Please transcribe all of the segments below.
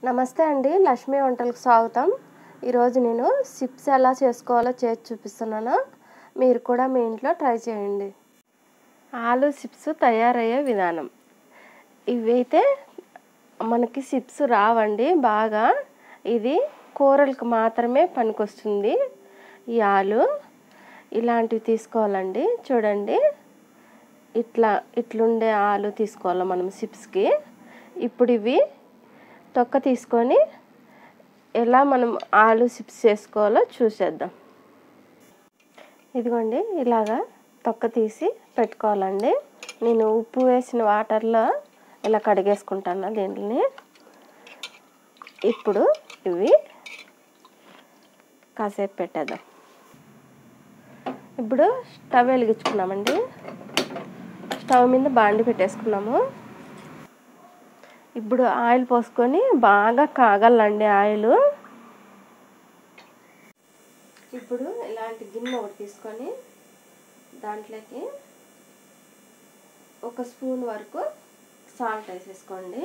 నమస్తే అండి లక్ష్మీ వంటలకు స్వాగతం ఈరోజు నేను సిప్స్ ఎలా చేసుకోవాలో చేసి చూపిస్తున్నాను మీరు కూడా మీ ఇంట్లో ట్రై చేయండి ఆలు సిప్స్ తయారయ్యే విధానం ఇవైతే మనకి సిప్స్ రావండి బాగా ఇది కూరలకు మాత్రమే పనికొస్తుంది ఈ ఆలు ఇలాంటివి తీసుకోవాలండి చూడండి ఇట్లా ఇట్లుండే ఆలు తీసుకోవాలి మనం సిప్స్కి ఇప్పుడు ఇవి తొక్క తీసుకొని ఎలా మనం ఆలు సిప్స్ చేసుకోవాలో చూసేద్దాం ఇదిగోండి ఇలాగా తొక్క తీసి పెట్టుకోవాలండి నేను ఉప్పు వేసిన వాటర్లో ఇలా కడిగేసుకుంటాను దీంట్ని ఇప్పుడు ఇవి కాసేపు పెట్టేద్దాం ఇప్పుడు స్టవ్ వెలిగించుకున్నామండి స్టవ్ మీద బాండి పెట్టేసుకున్నాము ఇప్పుడు ఆయిల్ పోసుకొని బాగా కాగాలండి ఆయిల్ ఇప్పుడు ఇలాంటి గిన్నె ఒకటి తీసుకొని దాంట్లోకి ఒక స్పూన్ వరకు సాల్ట్ వేసేసుకోండి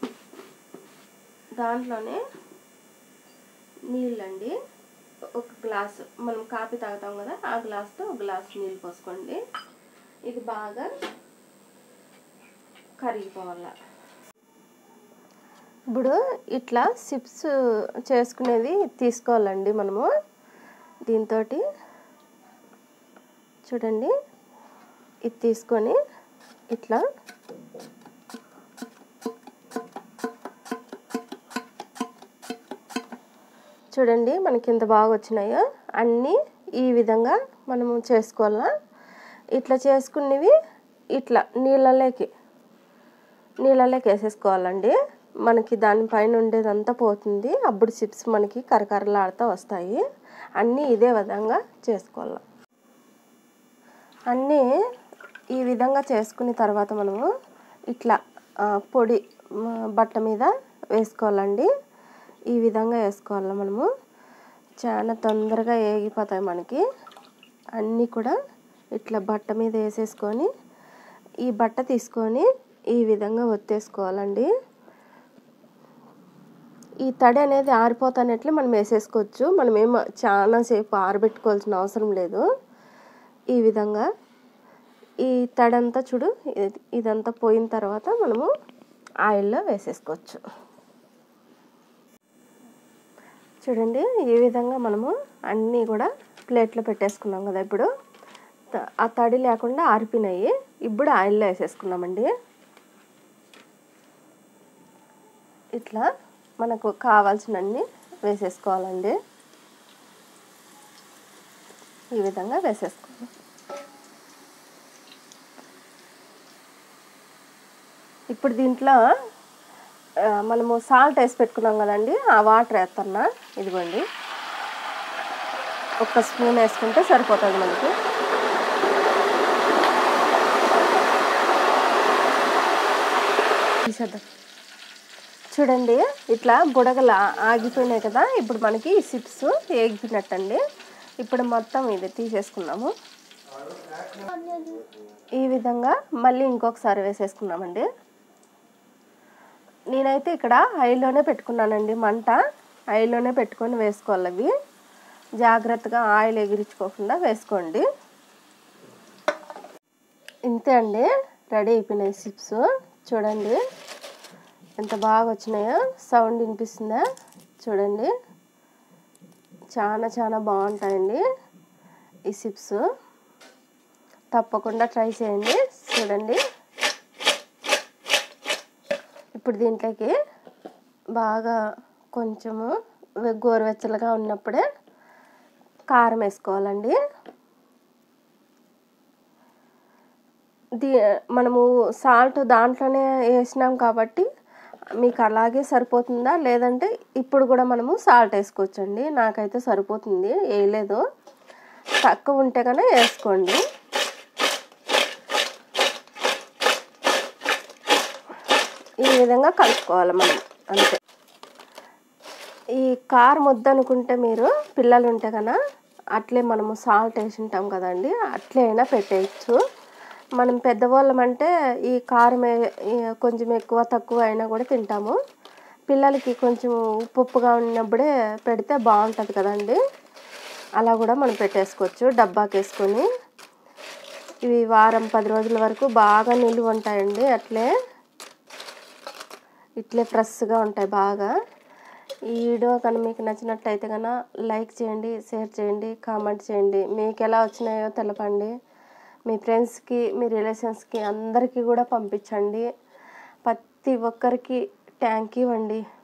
దాంట్లోనే నీళ్ళండి ఒక గ్లాసు మనం కాఫీ తాగుతాం కదా ఆ గ్లాస్తో ఒక గ్లాస్ నీళ్ళు పోసుకోండి ఇది బాగా కరిగిపోవాలి ఇప్పుడు ఇట్లా సిప్స్ చేసుకునేది తీసుకోవాలండి మనము దీంతో చూడండి ఇది తీసుకొని ఇట్లా చూడండి మనకి ఎంత బాగా వచ్చినాయో అన్నీ ఈ విధంగా మనము చేసుకోవాలా ఇట్లా చేసుకునేవి ఇట్లా నీళ్ళలోకి నీళ్ళలోకి వేసేసుకోవాలండి మనకి దానిపైన ఉండేదంతా పోతుంది అప్పుడు చిప్స్ మనకి కరకరలాడుతూ వస్తాయి అన్నీ ఇదే విధంగా చేసుకోవాలి అన్నీ ఈ విధంగా చేసుకున్న తర్వాత మనము ఇట్లా పొడి బట్ట మీద వేసుకోవాలండి ఈ విధంగా వేసుకోవాలి మనము చాలా తొందరగా ఏగిపోతాయి మనకి అన్నీ కూడా ఇట్లా బట్ట మీద వేసేసుకొని ఈ బట్ట తీసుకొని ఈ విధంగా ఒత్తేసుకోవాలండి ఈ తడి అనేది ఆరిపోతానట్లు మనం వేసేసుకోవచ్చు మనం ఏం చాలాసేపు ఆరబెట్టుకోవాల్సిన అవసరం లేదు ఈ విధంగా ఈ తడి అంతా చూడు ఇదంతా పోయిన తర్వాత మనము ఆయిల్లో వేసేసుకోవచ్చు చూడండి ఈ విధంగా మనము అన్నీ కూడా ప్లేట్లో పెట్టేసుకున్నాం కదా ఇప్పుడు ఆ తడి లేకుండా ఆరిపోయినాయి ఇప్పుడు ఆయిల్లో వేసేసుకున్నామండి ఇట్లా మనకు కావాల్సినన్ని వేసేసుకోవాలండి ఈ విధంగా వేసేసుకోవాలి ఇప్పుడు దీంట్లో మనము సాల్ట్ వేసి పెట్టుకున్నాం కదండి ఆ వాటర్ వేస్తున్నా ఇదిగోండి ఒక్క స్పూన్ వేసుకుంటే సరిపోతుంది మనకి తీసేద్దాం చూడండి ఇట్లా బుడగలు ఆగిపోయినాయి కదా ఇప్పుడు మనకి ఈ సిప్స్ ఏగిపోయినట్టండి ఇప్పుడు మొత్తం ఇది తీసేసుకున్నాము ఈ విధంగా మళ్ళీ ఇంకొకసారి వేసేసుకున్నామండి నేనైతే ఇక్కడ హైలోనే పెట్టుకున్నానండి మంట హైలోనే పెట్టుకొని వేసుకోవాలి అవి జాగ్రత్తగా ఆయిల్ ఎగిరించుకోకుండా వేసుకోండి ఇంతే అండి రెడీ అయిపోయినాయి సిప్స్ చూడండి ఎంత బాగా వచ్చినాయో సౌండ్ వినిపిస్తుందా చూడండి చాలా చాలా బాగుంటాయండి ఈ సిప్స్ తప్పకుండా ట్రై చేయండి చూడండి ఇప్పుడు దీంట్లోకి బాగా కొంచెము గోరువెచ్చలుగా ఉన్నప్పుడే కారం వేసుకోవాలండి దీ మనము సాల్ట్ దాంట్లోనే వేసినాం కాబట్టి మీకు అలాగే సరిపోతుందా లేదంటే ఇప్పుడు కూడా మనము సాల్ట్ వేసుకోవచ్చండి నాకైతే సరిపోతుంది వేయలేదు తక్కువ ఉంటే కన్నా వేసుకోండి ఈ విధంగా కలుపుకోవాలి మనం అంతే ఈ కారం వద్దనుకుంటే మీరు పిల్లలు ఉంటే కన్నా అట్లే మనము సాల్ట్ వేసి ఉంటాం కదండి అట్లే అయినా పెట్టేయచ్చు మనం పెద్దవాళ్ళం అంటే ఈ కారం ఏ- ఈ కొంచెం ఎక్కువ తక్కువ అయినా కూడా తింటాము పిల్లలకి కొంచెం ఉప్పు ఉప్పుగా ఉన్నప్పుడే పెడితే బాగుంటుంది కదండి అలా కూడా మనం పెట్టేసుకోవచ్చు డబ్బాకి వేసుకొని ఇవి వారం పది రోజుల వరకు బాగా నిలువ ఉంటాయండి అట్లే ఇట్లే ఫ్రెష్గా ఉంటాయి బాగా ఈ వీడియో కానీ మీకు నచ్చినట్టయితే కనుక లైక్ చేయండి షేర్ చేయండి కామెంట్ చేయండి మీకు ఎలా వచ్చినాయో తెలపండి మీ ఫ్రెండ్స్కి మీ రిలేషన్స్కి అందరికీ కూడా పంపించండి ప్రతి ఒక్కరికి థ్యాంక్ యూ అండి